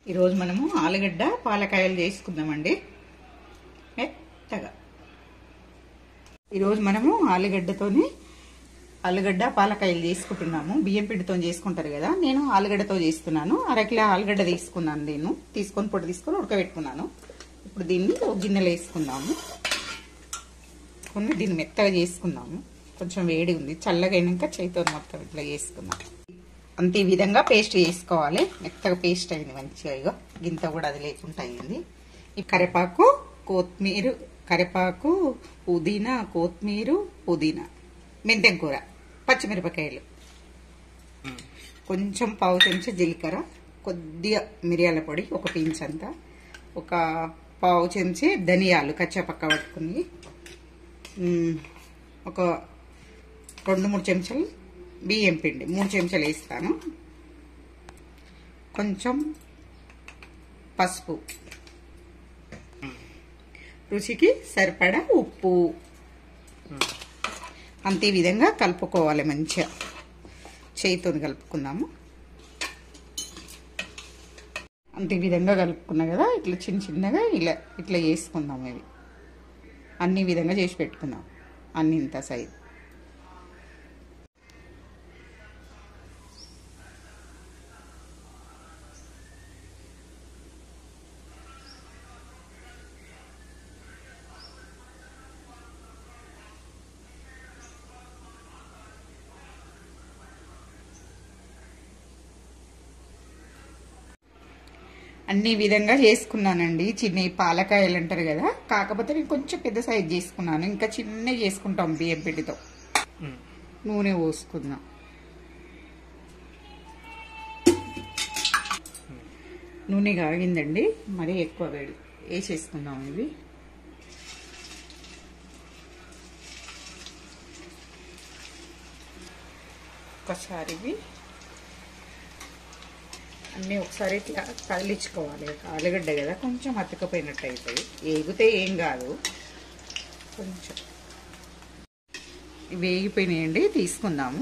ఈరోజు మనము ఆలుగడ్డ పాలకాయలు చేసుకుందామండి మెత్తగా ఈరోజు మనము ఆలుగడ్డతోని ఆలుగడ్డ పాలకాయలు చేసుకుంటున్నాము బియ్యం పిండితో చేసుకుంటారు కదా నేను ఆలుగడ్డతో చేస్తున్నాను అరకిలో ఆలుగడ్డ తీసుకున్నాను నేను తీసుకొని పొడి తీసుకొని ఉడకబెట్టుకున్నాను ఇప్పుడు దీన్ని ఒక గిన్నెలో వేసుకుందాము కొన్ని దీన్ని మెత్తగా చేసుకుందాము కొంచెం వేడి ఉంది చల్లగా అయినాక చేతితో మొత్తం ఇట్లా చేసుకుందాం అంతే ఈ విధంగా పేస్ట్ చేసుకోవాలి మెత్తగా పేస్ట్ అయింది మంచిగా ఇగో గింత కూడా అది లేకుండా అయింది ఈ కరివేపాకు కొత్తిమీర కరివేపాకు పుదీనా కొత్తిమీర పుదీనా మెంతెం కూర పచ్చిమిరపకాయలు కొంచెం పావు చెంచా జీలకర్ర కొద్దిగా మిరియాల పొడి ఒక పించ్ అంతా ఒక పావు చెంచా ధనియాలు కచ్చాపక్క పట్టుకుని ఉమ్, ఒక రెండు మూడు చెంచాలు బియ్యం పిండి మూడు చెంచాలు వేస్తాను కొంచెం పసుపు రుచికి సరిపడా ఉప్పు అంతే ఈ విధంగా కలుపుకోవాలి మంచిగా చేయితో కలుపుకుందాము అంతే ఈ విధంగా కలుపుకున్నా కదా ఇట్లా చిన్న చిన్నగా ఇలా ఇట్లా చేసుకుందాం ఇవి అన్ని విధంగా చేసి పెట్టుకుందాం అన్ని ఇంత సైజు అన్ని విధంగా చేసుకున్నానండి చిన్న ఈ పాలకాయలు అంటారు కదా కాకపోతే నేను కొంచెం పెద్ద సైజ్ చేసుకున్నాను ఇంకా చిన్న చేసుకుంటాం బియ్యం పిండితో నూనె పోసుకుందాం నూనె కాగిందండి మరీ ఎక్కువ వేడి వేసేసుకుందాం ఇవి ఒకసారి ఇవి అన్నీ ఒకసారి ఇట్లా కదిలించుకోవాలి ఆలుగడ్డ కదా కొంచెం అతకపోయినట్టు అవుతుంది ఏగితే ఏం కాదు కొంచెం వేగిపోయినాయండి తీసుకుందాము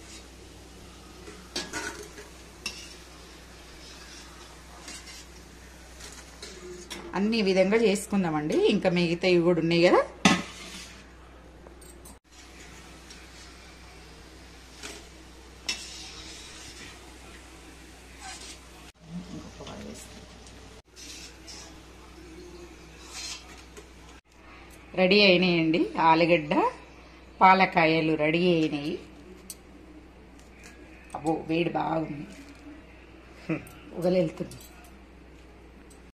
అన్ని ఈ విధంగా చేసుకుందామండి ఇంకా మిగతావి కూడా ఉన్నాయి కదా రెడీ అయినాయండి ఆలుగడ్డ పాలకాయలు రెడీ అయినాయి అబ్బో వేడి బాగుంది ఉగలెళ్తుంది